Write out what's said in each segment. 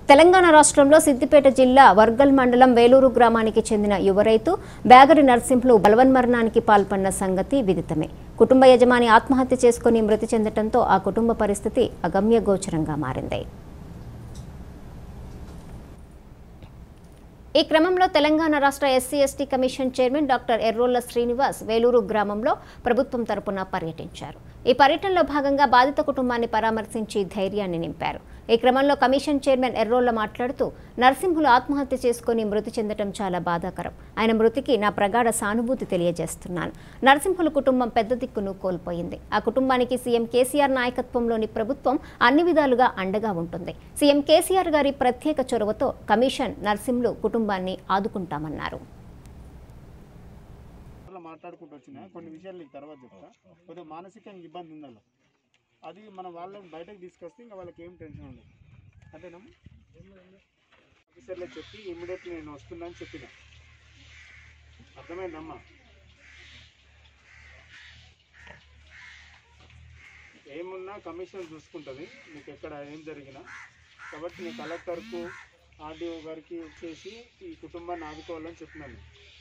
తెలంగాణ రాష్ట్రంలో సిద్దిపేట జిల్లా వర్గల్ మండలం వేలూరు గ్రామానికి చెందిన యువ రైతు బ్యాగరి నర్సింహులు బలవన్మరణానికి పాల్పడిన సంగతి విదితమే కుటుంబ యజమాని ఆత్మహత్య చేసుకుని మృతి చెందటంతో ఆ కుటుంబ పరిస్థితి అగమ్య గోచరంగా మారింది ఈ క్రమంలో తెలంగాణ రాష్ట్ర SC ST commission chairman doctor Errolla Srinivas Veluru గ్రామంలో ప్రభుత్వం తరపున పర్యటించారు ఈ పర్యటనలో భాగంగా బాధిత కుటుంబాన్ని పరామర్శించి ధైర్యాన్ని నింపారు ఈ క్రమంలో కమిషన్ చైర్మన్ ఎర్రోళ్ల మాట్లాడుతూ నరసింహులు ఆత్మహత్య చేసుకుని మృతి చెందడం చాలా బాధాకరం ఆయన మృతికి నా ప్రగాఢ సానుభూతి తెలియజేస్తున్నాను నరసింహుల కుటుంబం పెద్ద దిక్కును కోల్పోయింది ఆ కుటుంబానికి సీఎం కేసీఆర్ నాయకత్వంలోని ప్రభుత్వం అన్ని విధాలుగా అండగా ఉంటుంది సీఎం కేసీఆర్ గారి ప్రత్యేక చొరవతో కమిషన్ నర్సింహులు కుటుంబాన్ని ఆదుకుంటామన్నారు అట్లా మాట్లాడుకుంటూ వచ్చిన కొన్ని విషయాలు నీకు తర్వాత చెప్తా కొద్దిగా మానసికంగా ఇబ్బంది ఉంది అలా అది మనం వాళ్ళని బయటకు తీసుకొస్తే ఇంకా వాళ్ళకి ఏం టెన్షన్ ఉండదు అంతేనా ఆఫీసర్లో చెప్పి ఇమ్మీడియట్లీ నేను వస్తున్నా అని చెప్పిన అర్థమైందమ్మా ఏమున్నా కమిషన్ చూసుకుంటుంది మీకు ఎక్కడ ఏం జరిగినా కాబట్టి నేను కలెక్టర్కు ఆర్డీఓ గారికి వచ్చేసి ఈ కుటుంబాన్ని ఆదుకోవాలని చెప్పినాను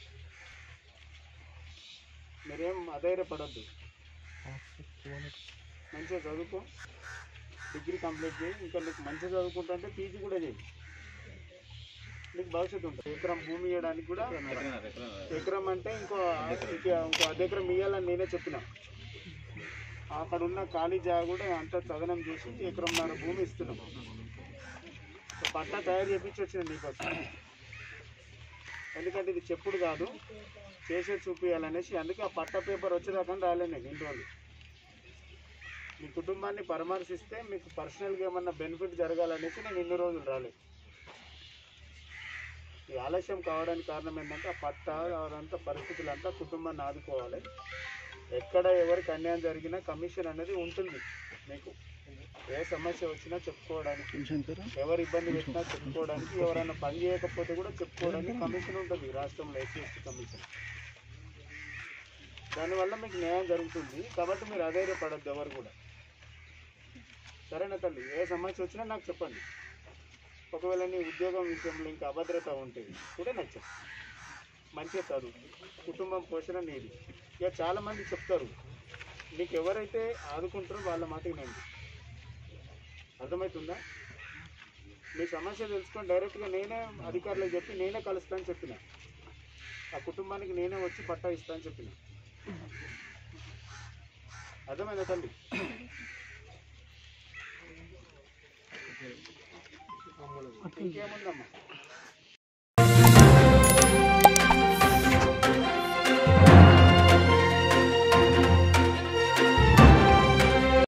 మీరేం అధైర్యపడద్దు మంచిగా చదువుకో డిగ్రీ కంప్లీట్ చేయి ఇంకా నీకు మంచిగా చదువుకుంటా అంటే పీజీ కూడా చేయి నీకు భవిష్యత్తు ఉంటుంది ఎకరం భూమి ఇవ్వడానికి కూడా ఎకరం అంటే ఇంకో ఇంకో ఇంకో అర్ధ ఎకరం ఇవ్వాలని నేనే చెప్పిన అక్కడ ఉన్న ఖాళీ జాగా కూడా అంతా చదనం చేసి ఎకరంన్నర భూమి ఇస్తున్నాం సో పట్టా తయారు చేపించి వచ్చిన నీకోసం ఎందుకంటే ఇది చెప్పుడు కాదు చేసే చూపించాలనేసి అందుకే ఆ పట్ట పేపర్ వచ్చేదాకా రాలే నేను ఇన్ని రోజులు మీ కుటుంబాన్ని పరామర్శిస్తే మీకు పర్సనల్గా ఏమన్నా బెనిఫిట్ జరగాలనేసి నేను ఇన్ని రోజులు రాలేదు ఈ ఆలస్యం కావడానికి కారణం ఏంటంటే ఆ పట్ట అదంతా పరిస్థితులంతా కుటుంబాన్ని ఆదుకోవాలి ఎక్కడ ఎవరికి అన్యాయం జరిగినా కమిషన్ అనేది ఉంటుంది మీకు ఏ సమస్య వచ్చినా చెప్పుకోవడానికి ఎవరు ఇబ్బంది పెట్టినా చెప్పుకోవడానికి ఎవరైనా పని చేయకపోతే కూడా చెప్పుకోవడానికి కమిషన్ ఉంటుంది రాష్ట్రంలో ఎస్సీ ఎస్టీ కమిషన్ దానివల్ల మీకు న్యాయం జరుగుతుంది కాబట్టి మీరు అధైర్యపడద్దు ఎవరు కూడా సరేనా తల్లి ఏ సమస్య వచ్చినా నాకు చెప్పండి ఒకవేళ నీ ఉద్యోగం విషయంలో ఇంకా అభద్రత ఉంటే కూడా నాకు చెప్పు మంచిగా చదువు కుటుంబం పోషణ నీది ఇక చాలామంది చెప్తారు నీకు ఎవరైతే ఆదుకుంటారో వాళ్ళ మాటకి నేను అర్థమవుతుందా మీ సమస్య తెలుసుకొని డైరెక్ట్గా నేనే అధికారులకు చెప్పి నేనే కలుస్తాను చెప్పిన ఆ కుటుంబానికి నేనే వచ్చి పట్టా ఇస్తాను చెప్పిన అర్థమైందా తల్లి ఇంకేముందమ్మా